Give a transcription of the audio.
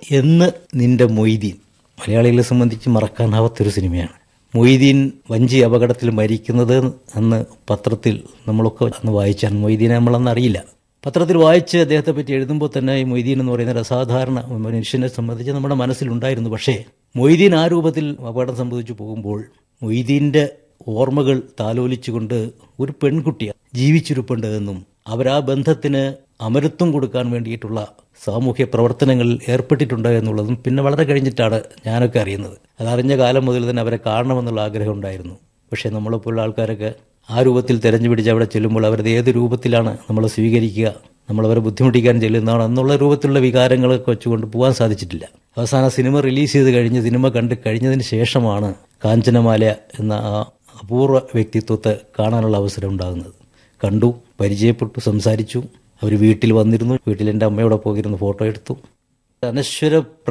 എന്ന് നിന്റെ മൊയ്തീൻ മലയാളികളെ സംബന്ധിച്ച് മറക്കാനാവാത്തൊരു സിനിമയാണ് മൊയ്തീൻ വഞ്ചി അപകടത്തിൽ മരിക്കുന്നത് അന്ന് പത്രത്തിൽ നമ്മളൊക്കെ അന്ന് വായിച്ചാണ് മൊയ്തീനെ നമ്മളന്ന് അറിയില്ല പത്രത്തിൽ വായിച്ച് അദ്ദേഹത്തെ പറ്റി എഴുതുമ്പോൾ തന്നെ ഈ മൊയ്തീൻ എന്ന് പറയുന്ന ഒരു അസാധാരണ മനുഷ്യനെ സംബന്ധിച്ച് നമ്മുടെ മനസ്സിലുണ്ടായിരുന്നു പക്ഷേ മൊയ്തീൻ ആ രൂപത്തിൽ അപകടം സംഭവിച്ചു പോകുമ്പോൾ മൊയ്തീൻ്റെ ഓർമ്മകൾ താലോലിച്ചുകൊണ്ട് ഒരു പെൺകുട്ടി ജീവിച്ചിരിപ്പുണ്ട് എന്നും അവരാ ബന്ധത്തിന് അമരത്വം കൊടുക്കാൻ വേണ്ടിയിട്ടുള്ള സാമൂഹ്യ പ്രവർത്തനങ്ങളിൽ ഏർപ്പെട്ടിട്ടുണ്ട് എന്നുള്ളതും പിന്നെ വളരെ കഴിഞ്ഞിട്ടാണ് ഞാനൊക്കെ അറിയുന്നത് അതറിഞ്ഞ കാലം മുതൽ തന്നെ അവരെ കാണണമെന്നുള്ള ആഗ്രഹം ഉണ്ടായിരുന്നു പക്ഷേ നമ്മളെപ്പോലുള്ള ആൾക്കാരൊക്കെ ആ രൂപത്തിൽ തെരഞ്ഞു പിടിച്ച് അവിടെ ചെല്ലുമ്പോൾ അവരത് ഏത് രൂപത്തിലാണ് നമ്മൾ സ്വീകരിക്കുക നമ്മളവരെ ബുദ്ധിമുട്ടിക്കാൻ ചെല്ലുന്നതാണ് എന്നുള്ള രൂപത്തിലുള്ള വികാരങ്ങളൊക്കെ വെച്ചുകൊണ്ട് പോകാൻ സാധിച്ചിട്ടില്ല അവസാന സിനിമ റിലീസ് ചെയ്ത് കഴിഞ്ഞ് സിനിമ കണ്ട് കഴിഞ്ഞതിന് ശേഷമാണ് കാഞ്ചനമാല എന്ന ആ അപൂർവ വ്യക്തിത്വത്തെ കാണാനുള്ള അവസരം ഉണ്ടാകുന്നത് കണ്ടു പരിചയപ്പെട്ടു സംസാരിച്ചു അവർ വീട്ടിൽ വന്നിരുന്നു വീട്ടിൽ എൻ്റെ അമ്മയോടൊപ്പം ഇരുന്ന് ഫോട്ടോ എടുത്തു അനശ്വര